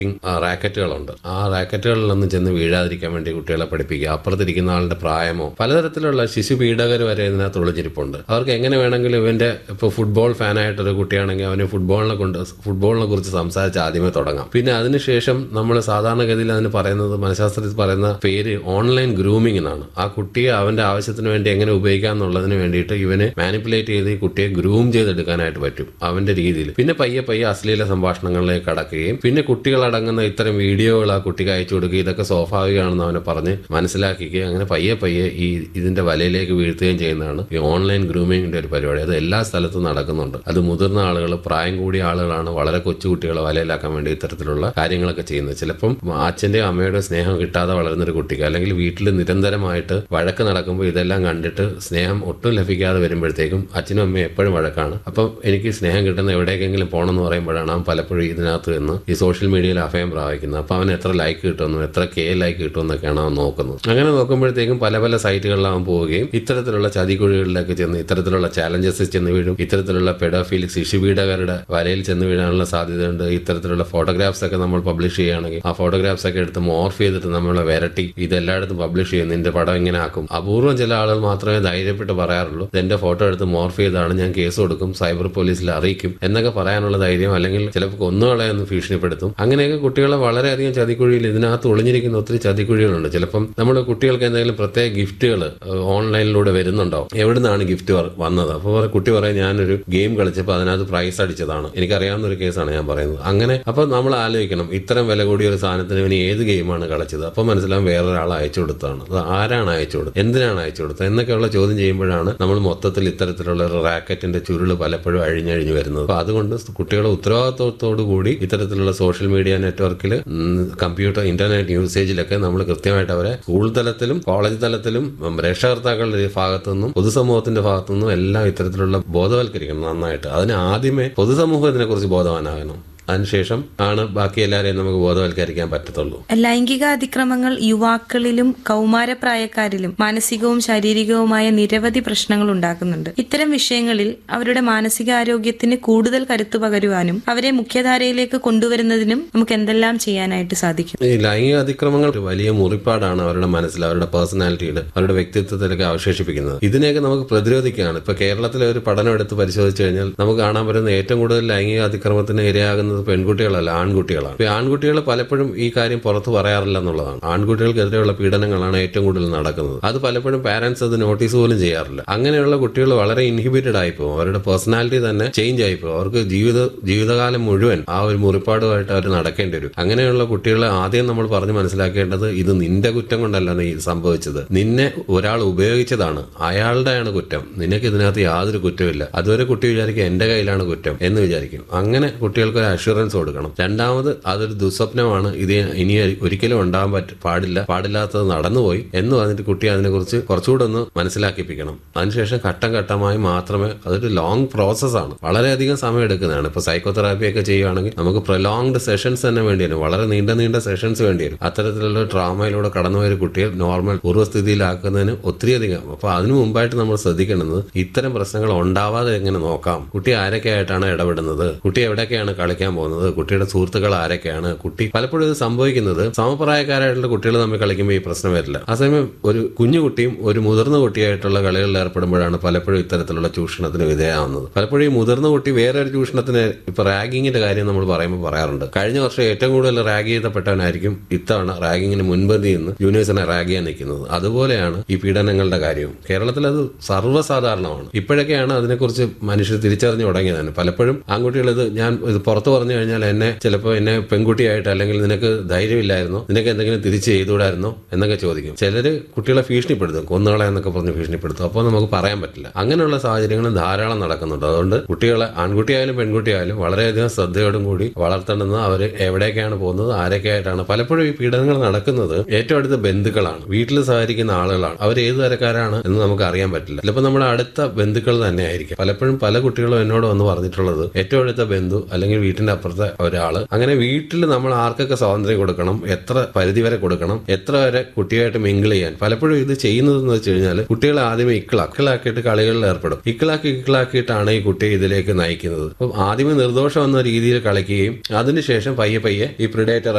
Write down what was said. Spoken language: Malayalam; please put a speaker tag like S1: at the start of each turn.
S1: റാക്കറ്റുകളുണ്ട് ആ റാക്കറ്റുകളിലൊന്നും ചെന്ന് വീഴാതിരിക്കാൻ വേണ്ടി കുട്ടികളെ പഠിപ്പിക്കുക അപ്പുറത്തിരിക്കുന്ന ആളുടെ പ്രായമോ പലതരത്തിലുള്ള ശിശു പീഡകർ വരെ ഇതിനകത്ത് ഒളിഞ്ഞിരിപ്പുണ്ട് അവർക്ക് എങ്ങനെ വേണമെങ്കിലും ഇവന്റെ ഇപ്പോൾ ഫുട്ബോൾ ഫാനായിട്ടൊരു കുട്ടിയാണെങ്കിൽ അവന് ഫുട്ബോളിനെ കൊണ്ട് ഫുട്ബോളിനെ കുറിച്ച് സംസാരിച്ച് ആദ്യമേ തുടങ്ങാം പിന്നെ അതിനുശേഷം നമ്മൾ സാധാരണഗതിയിൽ അതിന് പറയുന്നത് മനഃശാസ്ത്രത്തിൽ പറയുന്ന പേര് ഓൺലൈൻ ഗ്രൂമിംഗ് എന്നാണ് ആ കുട്ടിയെ അവന്റെ ആവശ്യത്തിന് വേണ്ടി എങ്ങനെ ഉപയോഗിക്കാം എന്നുള്ളതിന് വേണ്ടിയിട്ട് ഇവനെ മാനിപ്പുലേറ്റ് ചെയ്ത് ഈ കുട്ടിയെ ഗ്രൂം ചെയ്തെടുക്കാനായിട്ട് പറ്റും അവന്റെ രീതിയിൽ പിന്നെ പയ്യെ പയ്യെ അശ്ലീല സംഭാഷണങ്ങളിലേക്ക് കടക്കുകയും പിന്നെ കുട്ടികളടങ്ങുന്ന ഇത്തരം വീഡിയോകൾ ആ കുട്ടിക്ക് അയച്ചു കൊടുക്കുകയും ഇതൊക്കെ സ്വാഭാവികമാണെന്ന് അവനെ പറഞ്ഞ് മനസ്സിലാക്കുകയും അങ്ങനെ പയ്യെ പയ്യെ ഈ ഇതിന്റെ വലയിലേക്ക് വീഴ്ത്തുകയും ചെയ്യുന്നതാണ് ഈ ഓൺലൈൻ ഗ്രൂമിങ്ങിന്റെ ഒരു പരിപാടി അത് എല്ലാ സ്ഥലത്തും നടക്കുന്നുണ്ട് അത് മുതിർന്ന ആളുകൾ പ്രായം കൂടിയ ആളുകളാണ് വളരെ കൊച്ചു കുട്ടികളെ വലയിലാക്കാൻ വേണ്ടി ഇത്തരത്തിലുള്ള കാര്യങ്ങളൊക്കെ ചെയ്യുന്നത് ചിലപ്പം അച്ഛന്റെയും അമ്മയുടെയും സ്നേഹം കിട്ടാതെ വളരുന്ന ഒരു കുട്ടിക്ക് അല്ലെങ്കിൽ വീട്ടിൽ നിരന്തരമായിട്ട് വഴക്ക് നടക്കുമ്പോൾ ഇതെല്ലാം കണ്ടിട്ട് സ്നേഹം ഒട്ടും ലഭിക്കാതെ വരുമ്പോഴത്തേക്കും അച്ഛനും അമ്മയും എപ്പോഴും വഴക്കാണ് അപ്പം എനിക്ക് സ്നേഹം കിട്ടുന്ന എവിടേക്കെങ്കിലും പോകണമെന്ന് പറയുമ്പോഴാണ് അവൻ പലപ്പോഴും ഇതിനകത്ത് നിന്ന് ഈ സോഷ്യൽ മീഡിയയിൽ അഭയം പ്രാപിക്കുന്നത് അപ്പോൾ അവൻ എത്ര ലൈക്ക് കിട്ടുന്നു എത്ര കെ ലൈക്ക് കിട്ടുമെന്നൊക്കെയാണ് അവൻ നോക്കുന്നത് അങ്ങനെ നോക്കുമ്പോഴത്തേക്കും പല പല സൈറ്റുകളിൽ അവൻ പോവുകയും ഇത്തരത്തിലുള്ള ചതിക്കുഴികളിലേക്ക് ചെന്ന് ഇത്തരത്തിലുള്ള ചാലഞ്ചസ് ചെന്ന് വീഴും ഇത്തരത്തിലുള്ള പെഡോഫിലിക് ശിശുപീഡകരുടെ വലയിൽ ചെന്ന് വീഴാനുള്ള സാധ്യതയുണ്ട് ഇത്തരത്തിലുള്ള ഫോട്ടോഗ്രാഫ്സ് ഒക്കെ നമ്മൾ പബ്ലിഷ് ചെയ്യുകയാണെങ്കിൽ ആ ഫോട്ടോഗ്രാഫ്സ് ഒക്കെ എടുത്ത് മോർഫ് ചെയ്തിട്ട് നമ്മളെ വരട്ടി ഇതെല്ലായിടത്തും പബ്ലിഷ് ചെയ്യും നിന്റെ പടം ഇങ്ങനെ ആക്കും അപൂർവം ചില ആളുകൾ മാത്രമേ ധൈര്യപ്പെട്ട് പറയാറുള്ളൂ ഇതെന്റെ ഫോട്ടോ എടുത്ത് മോർഫ് ചെയ്താണ് ഞാൻ കേസ് കൊടുക്കും സൈബർ പോലീസിൽ അറിയിക്കും എന്നൊക്കെ പറയാനുള്ള ധൈര്യം അല്ലെങ്കിൽ ചിലപ്പോൾ കൊന്നുകളയെന്ന് ഭീഷണിപ്പെടുത്തും അങ്ങനെയൊക്കെ കുട്ടികളെ വളരെയധികം ചതിക്കുഴിയിൽ ഇതിനകത്ത് ഒളിഞ്ഞിരിക്കുന്ന ഒത്തിരി ചതിക്കുഴികളുണ്ട് ചിലപ്പം നമ്മൾ കുട്ടികൾക്ക് എന്തെങ്കിലും പ്രത്യേക ഗിഫ്റ്റുകൾ ഓൺലൈനിലൂടെ വരുന്നുണ്ടാവും എവിടുന്നാണ് ഗിഫ്റ്റ് വന്നത് അപ്പോൾ കുട്ടി പറയും ഞാനൊരു ഗെയിം കളിച്ചപ്പോൾ അതിനകത്ത് പ്രൈസ് അടിച്ചതാണ് എനിക്കറിയാവുന്ന ഒരു കേസാണ് ഞാൻ പറയുന്നത് അങ്ങനെ അപ്പോൾ നമ്മൾ ആലോചിക്കണം ഇത്തരം വില കൂടിയ ഒരു സാധനത്തിന് ഇവന് ഏത് ഗെയിമാണ് കളിച്ചത് അപ്പോൾ മനസ്സിലാവും വേറൊരാൾ അയച്ചു കൊടുത്തതാണ് അത് ആരാണ് അയച്ചു കൊടുത്തത് എന്തിനാണ് അയച്ചു കൊടുത്തത് എന്നൊക്കെയുള്ള ചോദ്യം ചെയ്യുമ്പോഴാണ് നമ്മൾ മൊത്തത്തിൽ ഇത്തരത്തിലുള്ള ഒരു റാക്കറ്റിന്റെ ചുരുള് പലപ്പോഴും അഴിഞ്ഞഴിഞ്ഞു വരുന്നത് അപ്പോൾ അതുകൊണ്ട് കുട്ടികളെ ഉത്തരവാദിത്വത്തോടു കൂടി ഇത്തരത്തിലുള്ള സോഷ്യൽ മീഡിയ നെറ്റ്വർക്കിൽ കമ്പ്യൂട്ടർ ഇന്റർനെറ്റ് യൂസേജിലൊക്കെ നമ്മൾ കൃത്യമായിട്ട് അവരെ സ്കൂൾ തലത്തിലും കോളേജ് തലത്തിലും ഉം, രക്ഷകർത്താക്കളുടെ ഭാഗത്തു നിന്നും പൊതുസമൂഹത്തിന്റെ ഭാഗത്തു നിന്നും എല്ലാം ഇത്തരത്തിലുള്ള ബോധവൽക്കരിക്കണം നന്നായിട്ട് അതിന് ആദ്യമേ പൊതുസമൂഹം ഇതിനെക്കുറിച്ച് ബോധവാനാകണം അതിനുശേഷം ആണ് ബാക്കി എല്ലാവരെയും നമുക്ക് ബോധവൽക്കരിക്കാൻ പറ്റത്തുള്ളൂ
S2: ലൈംഗിക അതിക്രമങ്ങൾ യുവാക്കളിലും കൗമാരപ്രായക്കാരിലും മാനസികവും ശാരീരികവുമായ നിരവധി പ്രശ്നങ്ങൾ ഉണ്ടാക്കുന്നുണ്ട് ഇത്തരം വിഷയങ്ങളിൽ അവരുടെ മാനസികാരോഗ്യത്തിന് കൂടുതൽ കരുത്തു പകരുവാനും അവരെ മുഖ്യധാരയിലേക്ക് കൊണ്ടുവരുന്നതിനും നമുക്ക് എന്തെല്ലാം ചെയ്യാനായിട്ട് സാധിക്കും
S1: ഈ ലൈംഗിക അതിക്രമങ്ങൾ ഒരു വലിയ മുറിപ്പാടാണ് അവരുടെ മനസ്സിൽ അവരുടെ പേഴ്സണാലിറ്റിയുടെ അവരുടെ വ്യക്തിത്വത്തിലൊക്കെ അവശേഷിപ്പിക്കുന്നത് ഇതിനെയൊക്കെ നമുക്ക് പ്രതിരോധിക്കുകയാണ് ഇപ്പൊ കേരളത്തിലെ ഒരു പഠനം എടുത്ത് പരിശോധിച്ചു കഴിഞ്ഞാൽ നമുക്ക് കാണാൻ പറ്റുന്ന ഏറ്റവും കൂടുതൽ ലൈംഗിക അതിക്രമത്തിന് ഇരയാകുന്നത് പെൺകുട്ടികളല്ല ആൺകുട്ടികളാണ് ഇപ്പൊ ആൺകുട്ടികൾ പലപ്പോഴും ഈ കാര്യം പുറത്ത് പറയാറില്ല എന്നുള്ളതാണ് ആൺകുട്ടികൾക്കെതിരെയുള്ള പീഡനങ്ങളാണ് ഏറ്റവും കൂടുതൽ നടക്കുന്നത് അത് പലപ്പോഴും പാരന്റ്സ് അത് നോട്ടീസ് പോലും ചെയ്യാറില്ല അങ്ങനെയുള്ള കുട്ടികൾ വളരെ ഇൻഹിബിറ്റഡ് ആയിപ്പോകും അവരുടെ പേഴ്സണാലിറ്റി തന്നെ ചേഞ്ച് ആയിപ്പോകും അവർക്ക് ജീവിത ജീവിതകാലം മുഴുവൻ ആ ഒരു മുറിപ്പാടുമായിട്ട് അവർ നടക്കേണ്ടി വരും അങ്ങനെയുള്ള കുട്ടികളെ ആദ്യം നമ്മൾ പറഞ്ഞ് മനസ്സിലാക്കേണ്ടത് ഇത് നിന്റെ കുറ്റം കൊണ്ടല്ല നീ സംഭവിച്ചത് നിന്നെ ഒരാൾ ഉപയോഗിച്ചതാണ് അയാളുടെയാണ് കുറ്റം നിനക്ക് ഇതിനകത്ത് യാതൊരു കുറ്റമില്ല അതുവരെ കുട്ടി വിചാരിക്കും എന്റെ കയ്യിലാണ് കുറ്റം എന്ന് വിചാരിക്കും അങ്ങനെ കുട്ടികൾക്ക് ഒരു അഷുറൻസ് കൊടുക്കണം രണ്ടാമത് അതൊരു ദുസ്വപ്നമാണ് ഇത് ഇനി ഒരിക്കലും ഉണ്ടാകാൻ പറ്റ പാടില്ല പാടില്ലാത്തത് നടന്നുപോയി എന്ന് പറഞ്ഞിട്ട് കുട്ടി അതിനെക്കുറിച്ച് കുറച്ചുകൂടെ ഒന്ന് മനസ്സിലാക്കിപ്പിക്കണം അതിനുശേഷം ഘട്ടം ഘട്ടമായി മാത്രമേ അതൊരു ലോങ് പ്രോസസ്സാണ് വളരെയധികം സമയം എടുക്കുന്നതാണ് ഇപ്പൊ സൈക്കോതെറാപ്പി ഒക്കെ ചെയ്യുകയാണെങ്കിൽ നമുക്ക് പ്രൊലോങ്ഡ് സെഷൻസ് തന്നെ വേണ്ടി വരും വളരെ നീണ്ട നീണ്ട സെഷൻസ് വേണ്ടി വരും അത്തരത്തിലുള്ള ട്രാമയിലൂടെ കടന്നുപോയ ഒരു കുട്ടിയെ നോർമൽ പൂർവ്വസ്ഥിതിയിലാക്കുന്നതിന് ഒത്തിരിയധികം അപ്പൊ അതിനു മുമ്പായിട്ട് നമ്മൾ ശ്രദ്ധിക്കേണ്ടത് ഇത്തരം പ്രശ്നങ്ങൾ ഉണ്ടാവാതെ എങ്ങനെ നോക്കാം കുട്ടി ആരൊക്കെയായിട്ടാണ് ഇടപെടുന്നത് കുട്ടി എവിടെയൊക്കെയാണ് കളിക്കാൻ പോകുന്നത് കുട്ടിയുടെ സുഹൃത്തുക്കൾ ആരൊക്കെയാണ് കുട്ടി പലപ്പോഴും ഇത് സംഭവിക്കുന്നത് സമപ്രായക്കാരായിട്ടുള്ള കുട്ടികൾ തമ്മിൽ കളിക്കുമ്പോൾ ഈ പ്രശ്നം വരില്ല അതേസമയം ഒരു കുഞ്ഞു കുട്ടിയും ഒരു മുതിർന്ന കുട്ടിയായിട്ടുള്ള കളികളിൽ ഏർപ്പെടുമ്പോഴാണ് പലപ്പോഴും ഇത്തരത്തിലുള്ള ചൂഷണത്തിന് വിധേയമാവുന്നത് പലപ്പോഴും ഈ മുതിർന്ന കുട്ടി വേറെ ഒരു ചൂഷണത്തിന് ഇപ്പൊ റാഗിങ്ങിന്റെ കാര്യം നമ്മൾ പറയുമ്പോൾ പറയാറുണ്ട് കഴിഞ്ഞ വർഷം ഏറ്റവും കൂടുതൽ റാഗ് ചെയ്തപ്പെട്ടവനായിരിക്കും ഇത്തവണ റാഗിങ്ങിന് മുൻപന്തി നിന്ന് ജൂനിയേഴ്സിനെ റാഗ് ചെയ്യാൻ നിൽക്കുന്നത് അതുപോലെയാണ് ഈ പീഡനങ്ങളുടെ കാര്യവും കേരളത്തിൽ അത് സർവ്വസാധാരണമാണ് ഇപ്പോഴൊക്കെയാണ് അതിനെക്കുറിച്ച് മനുഷ്യർ തിരിച്ചറിഞ്ഞു തുടങ്ങിയതാണ് പലപ്പോഴും ആൺകുട്ടികൾ ഇത് ഞാൻ ഇത് പുറത്ത് പറഞ്ഞു കഴിഞ്ഞാൽ എന്നെ ചിലപ്പോൾ എന്നെ പെൺകുട്ടിയായിട്ട് അല്ലെങ്കിൽ നിനക്ക് ധൈര്യമില്ലായിരുന്നോ നിനക്ക് എന്തെങ്കിലും തിരിച്ച് ചെയ്തുകൂടായിരുന്നോ എന്നൊക്കെ ചോദിക്കും ചിലര് കുട്ടികളെ ഭീഷണിപ്പെടുത്തും കൊന്നുകളെ എന്നൊക്കെ പറഞ്ഞ് ഭീഷണിപ്പെടുത്തും അപ്പോൾ നമുക്ക് പറയാൻ പറ്റില്ല അങ്ങനെയുള്ള സാഹചര്യങ്ങൾ ധാരാളം നടക്കുന്നുണ്ട് അതുകൊണ്ട് കുട്ടികളെ ആൺകുട്ടിയായാലും പെൺകുട്ടിയായാലും വളരെയധികം ശ്രദ്ധയോടും കൂടി വളർത്തേണ്ടുന്നത് അവർ എവിടേക്കാണ് പോകുന്നത് ആരൊക്കെയായിട്ടാണ് പലപ്പോഴും ഈ പീഡനങ്ങൾ നടക്കുന്നത് ഏറ്റവും അടുത്ത ബന്ധുക്കളാണ് വീട്ടിൽ സഹകരിക്കുന്ന ആളുകളാണ് അവർ ഏത് തരക്കാരാണ് എന്ന് നമുക്ക് അറിയാൻ പറ്റില്ല ചിലപ്പോൾ നമ്മുടെ അടുത്ത ബന്ധുക്കൾ തന്നെ ആയിരിക്കും പലപ്പോഴും പല കുട്ടികളും എന്നോട് വന്ന് പറഞ്ഞിട്ടുള്ളത് ഏറ്റവും അടുത്ത ബന്ധു അല്ലെങ്കിൽ വീട്ടിന്റെ അപ്പുറത്തെ ഒരാള് അങ്ങനെ വീട്ടിൽ നമ്മൾ ആർക്കൊക്കെ സ്വാതന്ത്ര്യം കൊടുക്കണം എത്ര പരിധി വരെ കൊടുക്കണം എത്ര വരെ കുട്ടിയായിട്ട് മിങ്കിൾ ചെയ്യാൻ പലപ്പോഴും ഇത് ചെയ്യുന്നതെന്ന് വെച്ച് കഴിഞ്ഞാൽ കുട്ടികളെ ആദ്യമേ ഇക്കിളാക്കി ഇക്കിളാക്കിയിട്ട് കളികളിൽ ഏർപ്പെടും ഇക്കിളാക്കി ഇക്കിളാക്കിയിട്ടാണ് ഈ കുട്ടിയെ ഇതിലേക്ക് നയിക്കുന്നത് അപ്പം ആദ്യമേ നിർദോഷം എന്ന രീതിയിൽ കളിക്കുകയും അതിനുശേഷം പയ്യെ പയ്യെ ഈ പ്രിഡേറ്റർ